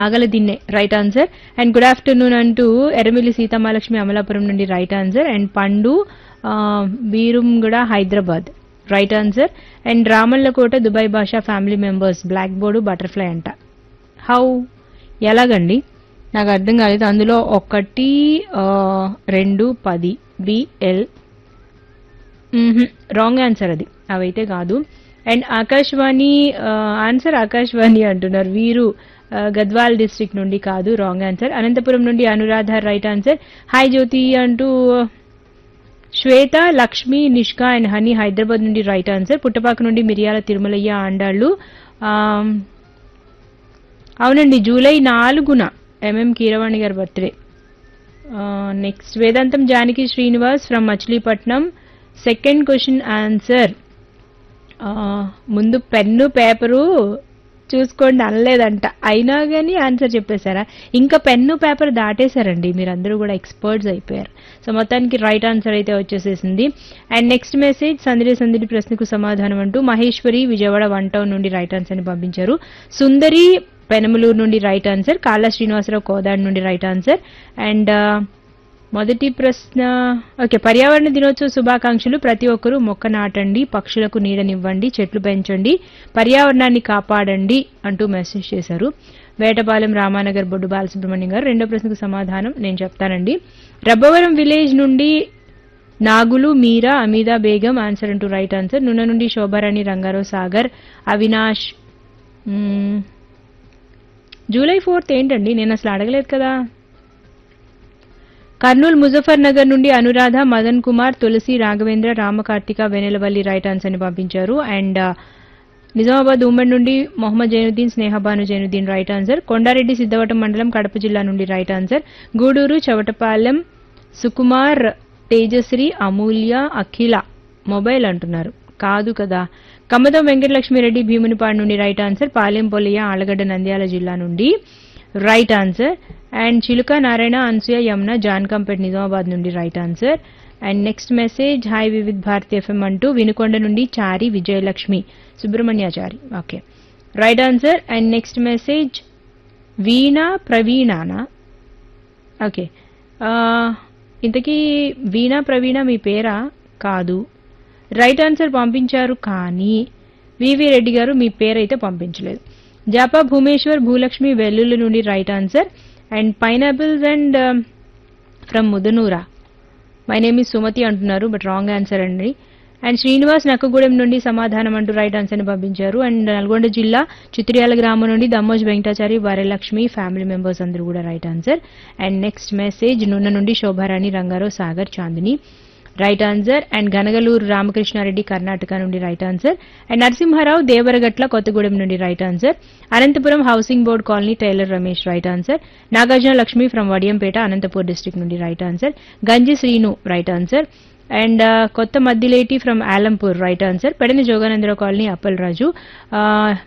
అగలదిన్నే right answer and good afternoon అంటూ ఎర్రమిల్లి సీతమాలక్ష్మి అమలాపురం నుండి right answer and పండు ఆ, Beerunguda Hyderabad right answer and Ramallakota Dubai Basha family members black board butterfly అంట how ఎలాగండి నాకు అర్థం కాలేదు అందులో ఒకటి ఆ, రెండు పది బిఎల్ రాంగ్ ఆన్సర్ అది అవైతే కాదు అండ్ ఆకాశవాణి ఆన్సర్ ఆకాశవాణి అంటున్నారు వీరు ఆ, గద్వాల్ డిస్ట్రిక్ట్ నుండి కాదు రాంగ్ ఆన్సర్ అనంతపురం నుండి Anuradha right answer hi Jyothi అంటూ శ్వేత లక్ష్మి నిష్కా అండ్ హనీ హైదరాబాద్ నుండి రైట్ ఆన్సర్ పుట్టపాక నుండి మిరియాల తిరుమలయ్య ఆండాళ్ళు ఆమ్, అవునండి జూలై నాలుగున ఎంఎం కీరవాణి గారి birthday next Vedantam Janaki Srinivas from Machilipatnam second question answer ముందు పెన్ను పేపరు చూసుకోండి అనలేదంట అయినా కానీ ఆన్సర్ చెప్పేశారా ఇంకా పెన్ను పేపర్ దాటేశారండి మీరందరూ కూడా ఎక్స్పర్ట్స్ అయిపోయారు సో మొత్తానికి రైట్ ఆన్సర్ అయితే వచ్చేసేసింది అండ్ నెక్స్ట్ మెసేజ్ సందడి సందడి ప్రశ్నకు సమాధానం అంటూ మహేశ్వరి విజయవాడ వన్ టౌన్ నుండి రైట్ ఆన్సర్ ని పంపించారు సుందరి పెనమలూరు నుండి రైట్ ఆన్సర్ కాళ్ళ శ్రీనివాసరావు కోదాడ్ నుండి రైట్ ఆన్సర్ అండ్ మొదటి ప్రశ్న ఓకే పర్యావరణ దినోత్సవ శుభాకాంక్షలు ప్రతి ఒక్కరూ మొక్క నాటండి పక్షులకు నీడనివ్వండి చెట్లు పెంచండి పర్యావరణాన్ని కాపాడండి అంటూ మెసేజ్ చేశారు వేటపాలెం రామానగర్ బొడ్డు బాలసుబ్రహ్మణ్యం గారు రెండో ప్రశ్నకు సమాధానం నేను చెప్తానండి రబ్బవరం విలేజ్ నుండి నాగులు మీరా అమీదా బేగం ఆన్సర్ అంటూ రైట్ ఆన్సర్ నున్న నుండి శోభారాణి రంగారావు సాగర్ అవినాష్ మ్మ్. జూలై ఫోర్త్ ఏంటండి నేను అసలు అడగలేదు కదా కర్నూలు ముజఫర్ నగర్ నుండి అనురాధ మదన్ కుమార్ తులసి రాఘవేంద్ర రామకార్తిక వెనెలవల్లి రైట్ ఆన్సర్ ని పంపించారు అండ్ ఆ, నిజామాబాద్ ఉమ్మడి నుండి మొహమ్మద్ జైనుద్దీన్ స్నేహబాను జైనుద్దీన్ రైట్ ఆన్సర్ కొండారెడ్డి సిద్ధవటం మండలం కడప జిల్లా నుండి right answer Gudur Chavatapalem Sukumar Tejasri Amulya Akhila mobile అంటున్నారు కాదు కదా కమ్మదం వెంకటలక్ష్మిరెడ్డి భీమునిపాడు నుండి రైట్ ఆన్సర్ పాలెం పొలియ ఆలగడ్డ నంద్యాల జిల్లా నుండి right answer and Chiluka Narayana Anasuya Yamuna John Kampet Nizamabad నుండి right answer and next message hi Vividh Bharati FM అంటూ వినుకొండ నుండి Chari Vijayalakshmi Subrahmanyachari okay right answer and next message Veena ప్రవీణానా ఓకే ఆ, ఇంతకీ వీణా ప్రవీణ మీ పేరా కాదు రైట్ ఆన్సర్ పంపించారు కానీ వివి రెడ్డి గారు మీ పేరైతే పంపించలేదు జాపా భూమేశ్వర్ భూలక్ష్మి వెల్లుల్లి నుండి right answer and pineapples and from ముదనూరా మై నేమ్ ఈ సుమతి అంటున్నారు బట్ రాంగ్ ఆన్సర్ అండి అండ్ శ్రీనివాస్ నక్కగూడెం నుండి సమాధానం అంటూ రైట్ ఆన్సర్ని పంపించారు అండ్ నల్గొండ జిల్లా చిత్రియాల గ్రామం నుండి దమ్మోజ్ వెంకటాచారి వరలక్ష్మి ఫ్యామిలీ మెంబర్స్ అందరూ కూడా right answer and next message Nunna నుండి Shobharani Rangarao Sagar Chandini right answer and Ganagaluru Ramakrishnareddy Karnataka నుండి right answer and Narasimharao Devaragatla Kothagudem నుండి right answer Anantapuram housing board colony tailor Ramesh right answer Nagarjuna Lakshmi from Vadiyampeta Anantapur district నుండి right answer Ganji Srinu right answer and Kotha Maddileti from Alampur right answer Pedani Joganandarao colony Appal రాజు ఆ,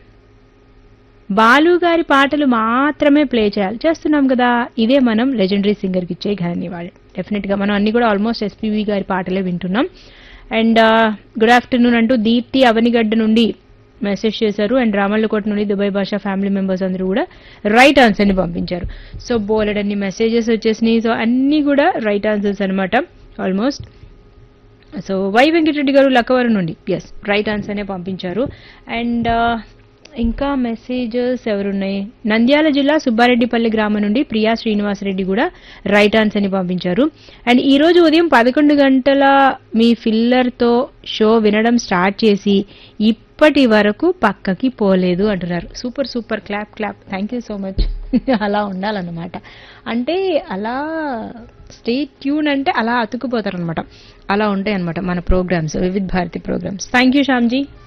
బాలు గారి పాటలు మాత్రమే ప్లే చేయాలి చేస్తున్నాం కదా ఇదే మనం లెజెండరీ సింగర్కి ఇచ్చే ఘన నివాళి డెఫినెట్ గా మనం అన్ని కూడా ఆల్మోస్ట్ ఎస్పీవి గారి పాటలే వింటున్నాం అండ్ గుడ్ ఆఫ్టర్నూన్ అంటూ దీప్తి అవనిగడ్డ నుండి మెసేజ్ చేశారు అండ్ రామల్లకోట నుండి దుబాయ్ భాషా ఫ్యామిలీ మెంబర్స్ అందరూ కూడా రైట్ ఆన్సర్ ని పంపించారు సో బోలెడ్ అన్ని మెసేజెస్ వచ్చేసినాయి సో అన్ని కూడా రైట్ ఆన్సర్స్ అన్నమాట ఆల్మోస్ట్ సో వై వెంకటరెడ్డి గారు లక్కవరం నుండి ఎస్ రైట్ ఆన్సర్నే పంపించారు అండ్ ఇంకా మెసేజెస్ ఎవరున్నాయి నంద్యాల జిల్లా సుబ్బారెడ్డిపల్లి గ్రామం నుండి ప్రియా శ్రీనివాసరెడ్డి కూడా రైట్ ఆన్సర్ని పంపించారు అండ్ ఈ రోజు ఉదయం పదకొండు గంటల మీ ఫిల్లర్తో షో వినడం స్టార్ట్ చేసి ఇప్పటి వరకు పక్కకి పోలేదు అంటున్నారు super super clap clap thank you so much అలా ఉండాలన్నమాట అంటే అలా స్టే ట్యూన్ అంటే అలా అతుకుపోతారు అనమాట అలా ఉంటాయి అనమాట మన programmes Vividh Bharati programmes thank you Shyamji